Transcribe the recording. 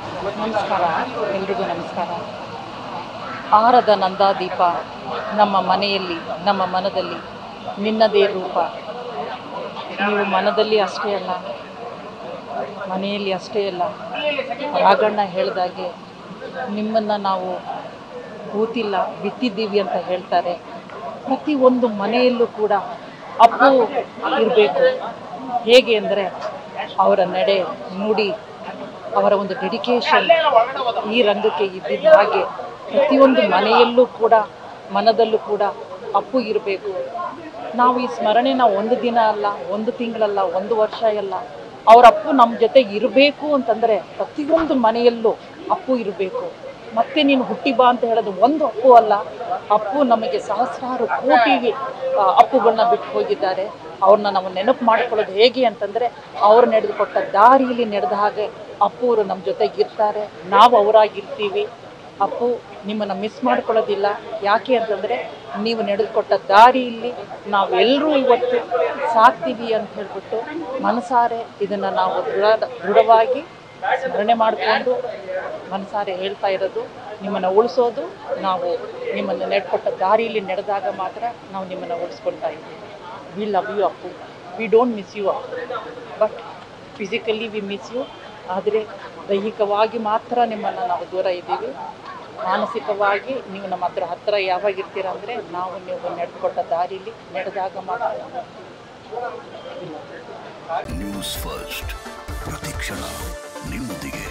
ನಮಸ್ಕಾರ ಎಲ್ರಿಗೂ ನಮಸ್ಕಾರ ಆಹಾರದ ನಂದಾದೀಪ ನಮ್ಮ ಮನೆಯಲ್ಲಿ ನಮ್ಮ ಮನದಲ್ಲಿ ನಿನ್ನದೇ ರೂಪ ನೀವು ಮನದಲ್ಲಿ ಅಷ್ಟೇ ಅಲ್ಲ ಮನೆಯಲ್ಲಿ ಅಷ್ಟೇ ಅಲ್ಲ ರಾಗಣ್ಣ ಹೇಳಿದಾಗೆ ನಿಮ್ಮನ್ನು ನಾವು ಕೂತಿಲ್ಲ ಬಿತ್ತಿದ್ದೀವಿ ಅಂತ ಹೇಳ್ತಾರೆ ಪ್ರತಿಯೊಂದು ಮನೆಯಲ್ಲೂ ಕೂಡ ಅಪ್ಪು ಇರಬೇಕು ಹೇಗೆ ಅಂದರೆ ಅವರ ನಡೆ ನುಡಿ ಅವರ ಒಂದು ಡೆಡಿಕೇಶನ್ ಈ ರಂಗಕ್ಕೆ ಇದ್ದಿದ್ದ ಹಾಗೆ ಪ್ರತಿಯೊಂದು ಮನೆಯಲ್ಲೂ ಕೂಡ ಮನದಲ್ಲೂ ಕೂಡ ಅಪ್ಪು ಇರಬೇಕು ನಾವು ಈ ಸ್ಮರಣೆನ ಒಂದು ದಿನ ಅಲ್ಲ ಒಂದು ತಿಂಗಳಲ್ಲ ಒಂದು ವರ್ಷ ಅಲ್ಲ ಅವರ ಅಪ್ಪು ನಮ್ಮ ಜೊತೆ ಇರಬೇಕು ಅಂತಂದರೆ ಪ್ರತಿಯೊಂದು ಮನೆಯಲ್ಲೂ ಅಪ್ಪು ಇರಬೇಕು ಮತ್ತೆ ನೀನು ಹುಟ್ಟಿ ಬಾ ಅಂತ ಹೇಳೋದು ಒಂದು ಅಪ್ಪು ಅಲ್ಲ ಅಪ್ಪು ನಮಗೆ ಸಹಸ್ರಾರು ಕೋಟಿ ಆ, ಅಪ್ಪುಗಳನ್ನ ಬಿಟ್ಟು ಹೋಗಿದ್ದಾರೆ ಅವ್ರನ್ನ ನಾವು ನೆನಪು ಮಾಡ್ಕೊಳ್ಳೋದು ಹೇಗೆ ಅಂತಂದರೆ ಅವ್ರು ನಡೆದುಕೊಟ್ಟ ದಾರಿಯಲ್ಲಿ ನಡೆದ ಹಾಗೆ ಅಪ್ಪು ಅವರು ನಮ್ಮ ಜೊತೆಗೆ ಇರ್ತಾರೆ ನಾವು ಅವರಾಗಿರ್ತೀವಿ ಅಪ್ಪು ನಿಮ್ಮನ್ನು ಮಿಸ್ ಮಾಡ್ಕೊಳ್ಳೋದಿಲ್ಲ ಯಾಕೆ ಅಂತಂದರೆ ನೀವು ನಡೆದುಕೊಟ್ಟ ದಾರಿಯಲ್ಲಿ ನಾವೆಲ್ಲರೂ ಇವತ್ತು ಸಾಕ್ತೀವಿ ಅಂತ ಹೇಳ್ಬಿಟ್ಟು ಮನಸಾರೆ ಇದನ್ನು ನಾವು ದೃಢ ದೃಢವಾಗಿ ಸ್ಮರಣೆ ಮಾಡಿಕೊಂಡು ಮನಸಾರೆ ಹೇಳ್ತಾ ಇರೋದು ನಿಮ್ಮನ್ನು ಉಳಿಸೋದು ನಾವು ನಿಮ್ಮನ್ನು ನೆಡ್ಕೊಟ್ಟ ದಾರಿಯಲ್ಲಿ ನಡೆದಾಗ ಮಾತ್ರ ನಾವು ನಿಮ್ಮನ್ನು ಉಳಿಸ್ಕೊಳ್ತಾ ಇದ್ದೀವಿ we love you Appu we don't miss you Appu but physically we miss you ಆದರೆ ದೈಹಿಕವಾಗಿ ಮಾತ್ರ ನಿಮ್ಮನ್ನು ನಾವು ದೂರ ಇದ್ದೀವಿ ಮಾನಸಿಕವಾಗಿ ನೀವು ನಮ್ಮ ಹತ್ರ ಹತ್ತಿರ ಯಾವಾಗ ಇರ್ತೀರ ಅಂದರೆ ನಾವು ನೀವು ನಡೆದುಕೊಟ್ಟ ದಾರಿಲಿ ನಡೆದಾಗ ಮಾತ್ರ ನ್ಯೂಸ್ ಫಸ್ಟ್ ಪ್ರತಿಕ್ಷಣ ನಿಮ್ಮೊಂದಿಗೆ